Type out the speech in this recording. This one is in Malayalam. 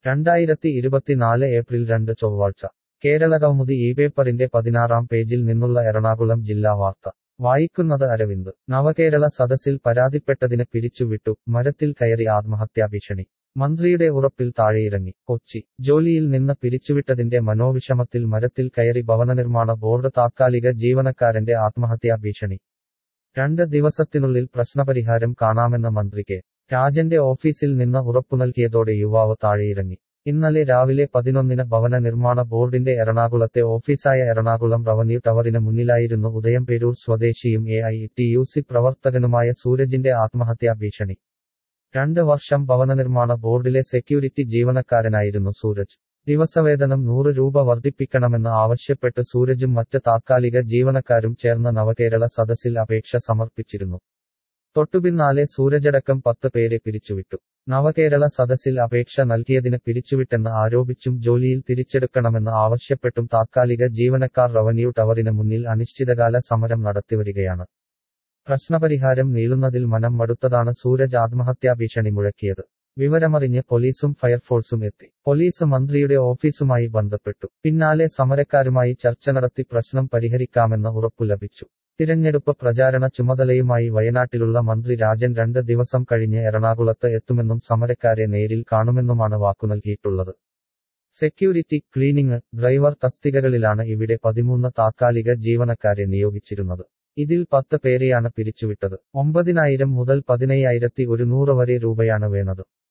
രണ്ടായിരത്തി ഇരുപത്തിനാല് ഏപ്രിൽ രണ്ട് ചൊവ്വാഴ്ച കേരളകൗമുദി ഈ പേപ്പറിന്റെ പതിനാറാം പേജിൽ നിന്നുള്ള എറണാകുളം ജില്ലാ വാർത്ത വായിക്കുന്നത് അരവിന്ദ് നവകേരള സദസ്സിൽ പരാതിപ്പെട്ടതിന് പിരിച്ചുവിട്ടു മരത്തിൽ കയറി ആത്മഹത്യാഭീഷണി മന്ത്രിയുടെ ഉറപ്പിൽ താഴെയിറങ്ങി കൊച്ചി ജോലിയിൽ നിന്ന് പിരിച്ചുവിട്ടതിന്റെ മനോവിഷമത്തിൽ മരത്തിൽ കയറി ഭവനനിർമ്മാണ ബോർഡ് താത്കാലിക ജീവനക്കാരന്റെ ആത്മഹത്യാ ഭീഷണി രണ്ട് ദിവസത്തിനുള്ളിൽ പ്രശ്നപരിഹാരം കാണാമെന്ന മന്ത്രി കെ രാജന്റെ ഓഫീസിൽ നിന്ന് ഉറപ്പു നൽകിയതോടെ യുവാവ് താഴെയിറങ്ങി ഇന്നലെ രാവിലെ പതിനൊന്നിന് ഭവന നിർമ്മാണ ബോർഡിന്റെ എറണാകുളത്തെ ഓഫീസായ എറണാകുളം റവന്യൂ ടവറിന് മുന്നിലായിരുന്നു ഉദയംപേരൂർ സ്വദേശിയും A I T U C പ്രവർത്തകനുമായ സൂരജിന്റെ ആത്മഹത്യാ ഭീഷണി രണ്ട് വർഷം ഭവന നിർമ്മാണ ബോർഡിലെ സെക്യൂരിറ്റി ജീവനക്കാരനായിരുന്നു സൂരജ് ദിവസവേതനം നൂറ് രൂപ വർദ്ധിപ്പിക്കണമെന്ന് ആവശ്യപ്പെട്ട് സൂരജും മറ്റ് താത്കാലിക ജീവനക്കാരും ചേർന്ന് നവകേരള സദസ്സിൽ അപേക്ഷ സമർപ്പിച്ചിരുന്നു തൊട്ടുപിന്നാലെ സൂരജടക്കം പത്ത് പേരെ പിരിച്ചുവിട്ടു നവകേരള സദസ്സിൽ അപേക്ഷ നൽകിയതിന് പിരിച്ചുവിട്ടെന്ന് ആരോപിച്ചും ജോലിയിൽ തിരിച്ചെടുക്കണമെന്ന് ആവശ്യപ്പെട്ടും താത്കാലിക ജീവനക്കാർ റവന്യൂ ടവറിന് മുന്നിൽ അനിശ്ചിതകാല സമരം നടത്തിവരികയാണ് പ്രശ്നപരിഹാരം നീളുന്നതിൽ മനം മടുത്തതാണ് സൂരജ് ആത്മഹത്യാ ഭീഷണി മുഴക്കിയത് വിവരമറിഞ്ഞ് പോലീസും ഫയർഫോഴ്സും എത്തി പോലീസ് മന്ത്രിയുടെ ഓഫീസുമായി ബന്ധപ്പെട്ടു പിന്നാലെ സമരക്കാരുമായി ചർച്ച നടത്തി പ്രശ്നം പരിഹരിക്കാമെന്ന് ഉറപ്പു ലഭിച്ചു തിരഞ്ഞെടുപ്പ് പ്രചാരണ ചുമതലയുമായി വയനാട്ടിലുള്ള മന്ത്രി രാജൻ രണ്ട് ദിവസം കഴിഞ്ഞ് എറണാകുളത്ത് എത്തുമെന്നും സമരക്കാരെ നേരിൽ കാണുമെന്നുമാണ് വാക്കു നൽകിയിട്ടുള്ളത് സെക്യൂരിറ്റി ക്ലീനിംഗ് ഡ്രൈവർ തസ്തികകളിലാണ് ഇവിടെ പതിമൂന്ന് താത്കാലിക ജീവനക്കാരെ നിയോഗിച്ചിരുന്നത് ഇതിൽ പത്ത് പേരെയാണ് പിരിച്ചുവിട്ടത് ഒമ്പതിനായിരം മുതൽ പതിനയ്യായിരത്തി ഒരുന്നൂറ് വരെ രൂപയാണ് വേണത്